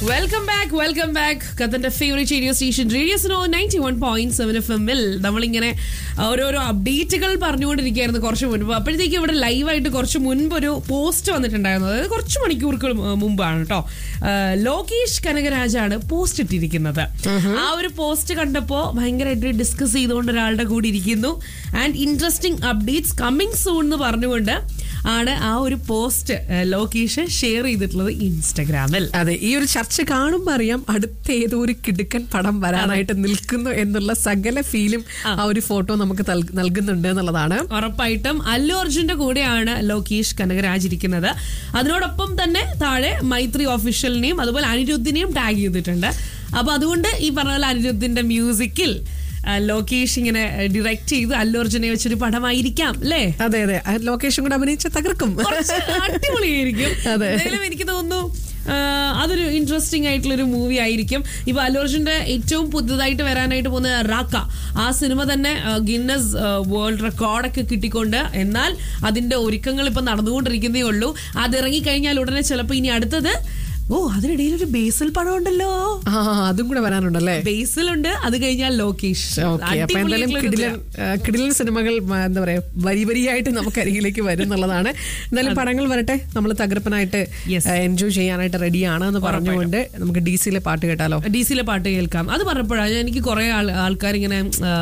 Welcome back welcome back കത്തന്റെ favourite radio station radio Suno ninety one point seven F എമ്മിൽ നമ്മളിങ്ങനെ ഓരോരോ അപ്ഡേറ്റുകൾ പറഞ്ഞുകൊണ്ടിരിക്കുകയായിരുന്നു കുറച്ച് മുൻപ് അപ്പോഴത്തേക്ക് ഇവിടെ ലൈവായിട്ട് കുറച്ച് മുൻപ് ഒരു പോസ്റ്റ് വന്നിട്ടുണ്ടായിരുന്നു അതായത് കുറച്ച് മണിക്കൂറുകൾ മു- മുമ്പാണ് കേട്ടോ ലോകേഷ് കനകരാജാണ് പോസ്റ്റ് ഇട്ടിരിക്കുന്നത് ആ ഒരു പോസ്റ്റ് കണ്ടപ്പോൾ ഭയങ്കരമായിട്ട് ഡിസ്കസ് ചെയ്തുകൊണ്ട് ഒരാളുടെ കൂടി ഇരിക്കുന്നു and interesting updates coming soon എന്ന് പറഞ്ഞുകൊണ്ട് ആണ് ആ ഒരു പോസ്റ്റ് ലോകേഷ് ഷെയർ ചെയ്തിട്ടുള്ളത് ഇൻസ്റ്റഗ്രാമിൽ അതെ ഈ ഒരു ചർച്ച കാണുമ്പോൾ അറിയാം അടുത്ത ഏതോ ഒരു കിടുക്കൻ പടം വരാനായിട്ട് നിൽക്കുന്നു എന്നുള്ള സകല ഫീലും ആ ഒരു ഫോട്ടോ നമുക്ക് തൽ- നൽകുന്നുണ്ട് എന്നുള്ളതാണ് ഉറപ്പായിട്ടും അല്ലു അർജുന്റെ കൂടെയാണ് ലോകേഷ് കനകരാജ് ഇരിക്കുന്നത് അതിനോടൊപ്പം തന്നെ താഴെ മൈത്രി ഒഫീഷ്യലിനെയും അതുപോലെ അനിരുദ്ധിനെയും ടാഗ് ചെയ്തിട്ടുണ്ട് അപ്പൊ അതുകൊണ്ട് ഈ പറഞ്ഞ പോലെ അനിരുദ്ധിന്റെ മ്യൂസിക്കിൽ ആ, ലോകേഷ് ഇങ്ങനെ ഡിറക്ട് ചെയ്ത് അല്ലു അർജുനെ വെച്ചൊരു പടമായിരിക്കാം അല്ലേ അതെ അതെ ആ ലൊക്കേഷൻ കൂടെ അഭിനയിച്ച തകർക്കും കുറച്ച് അടിപൊളിയായിരിക്കും അതെ. എന്തായാലും എനിക്ക് തോന്നുന്നു ആ, അതൊരു ഇൻട്രസ്റ്റിംഗ് ആയിട്ടുള്ള ഒരു മൂവി ആയിരിക്കും ഇപ്പൊ അല്ലു അർജുന്റെ ഏറ്റവും പുതുതായിട്ട് വരാനായിട്ട് പോകുന്ന റാക്ക ആ സിനിമ തന്നെ ഗിന്നസ് വേൾഡ് റെക്കോർഡൊക്കെ കിട്ടിക്കൊണ്ട് എന്നാൽ അതിന്റെ ഒരുക്കങ്ങൾ ഇപ്പൊ നടന്നുകൊണ്ടിരിക്കുന്നേ ഉള്ളൂ അത് ഇറങ്ങിക്കഴിഞ്ഞാൽ ഉടനെ ചിലപ്പോ ഇനി അടുത്തത് ഓ അതിനിടയിൽ ഒരു ബേസിൽ പടം ഉണ്ടല്ലോ ആ അതും കൂടെ വരാനുണ്ടല്ലേ ബേസിൽ ഉണ്ട് അത് കഴിഞ്ഞാൽ ലോകേഷ് ഓക്കെ അപ്പൊ എന്തായാലും കിടിലൻ ആ, കിടിലൻ സിനിമകൾ ആ, എന്താ പറയാ വരി വരിയായിട്ട് നമുക്ക് അരികിലേക്ക് വരും എന്നുള്ളതാണ് എന്തായാലും പടങ്ങൾ വരട്ടെ നമ്മൾ തകർപ്പനായിട്ട് Yes. എൻജോയ് ചെയ്യാനായിട്ട് റെഡിയാണ് എന്ന് പറഞ്ഞുകൊണ്ട് നമുക്ക് ഡി സിയിലെ പാട്ട് കേട്ടാലോ ഡി സിയിലെ പാട്ട് കേൾക്കാം അത് പറഞ്ഞപ്പോഴാണ് എനിക്ക് കുറെ ആൾക്കാർ ഇങ്ങനെ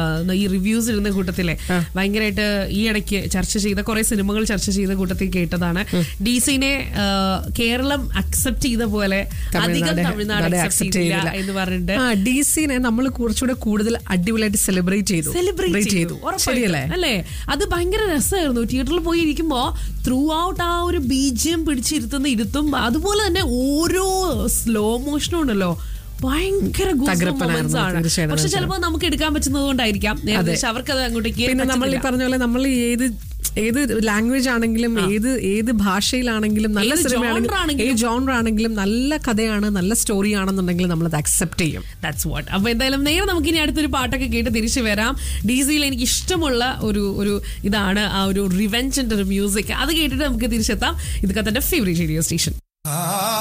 ഈ റിവ്യൂസ് ഇടുന്ന കൂട്ടത്തിലെ ഭയങ്കരമായിട്ട് ഈ ഇടയ്ക്ക് ചർച്ച ചെയ്ത കുറെ സിനിമകൾ ചർച്ച ചെയ്ത കൂട്ടത്തിൽ കേട്ടതാണ് ഡി സിനെ കേരളം അക്സെപ്റ്റ് ചെയ്ത പോലെ അധികം തമിഴ്നാട് അക്സെപ്റ്റ് ചെയ്തില്ല എന്ന് പറഞ്ഞിട്ട് ആ ഡി സിനെ നമ്മൾ കുറച്ചുകൂടെ കൂടുതൽ അടിപൊളിയായിട്ട് സെലിബ്രേറ്റ് ചെയ്തു സെലിബ്രേറ്റ് ചെയ്തു ശരിയല്ലേ അല്ലേ അത് ഭയങ്കര രസമായിരുന്നു തിയേറ്ററിൽ പോയി ഇരിക്കുമ്പോ ത്രൂ ഔട്ട് ആ ഒരു ബീജിയം പിടിച്ചിരുത്തുന്ന ഇരുത്തും അതുപോലെ തന്നെ ഓരോ സ്ലോ മോഷനും ഉണ്ടല്ലോ ഭയങ്കര goosebumps തകർപ്പനായിരുന്നു, ആണ് തീർച്ചയായിട്ടും, പക്ഷെ ചിലപ്പോ നമുക്ക് എടുക്കാൻ പറ്റുന്നത് കൊണ്ടായിരിക്കാം ഏകദേശം അവർക്ക് അത് അങ്ങോട്ടേക്ക് പിന്നെ നമ്മൾ ഈ പറ്റുന്നില്ല. പറഞ്ഞ പോലെ നമ്മൾ ഏത് ഏത് ലാംഗ്വേജ് ആണെങ്കിലും ഏത് ഏത് ഭാഷയിലാണെങ്കിലും നല്ല ഏത് genre സിനിമയാണെങ്കിലും ആണെങ്കിലും. ഏത് ജോണർ ആണെങ്കിലും നല്ല കഥയാണ് നല്ല സ്റ്റോറി ആണെന്നുണ്ടെങ്കിൽ നമ്മൾ അത് അക്സെപ്റ്റ് ചെയ്യും ദാറ്റ്സ് വാട്ട് അപ്പൊ എന്തായാലും നേരെ നമുക്ക് ഇനി അടുത്തൊരു പാട്ടൊക്കെ കേട്ട് തിരിച്ചു വരാം ഡി സിയിൽ എനിക്ക് ഇഷ്ടമുള്ള ഒരു ഒരു ഇതാണ് ആ ഒരു റിവെഞ്ചിന്റെ ഒരു മ്യൂസിക് അത് കേട്ടിട്ട് നമുക്ക് തിരിച്ചെത്താം ഇതൊക്കെ തന്റെ ഫേവറേറ്റ് റേഡിയോ സ്റ്റേഷൻ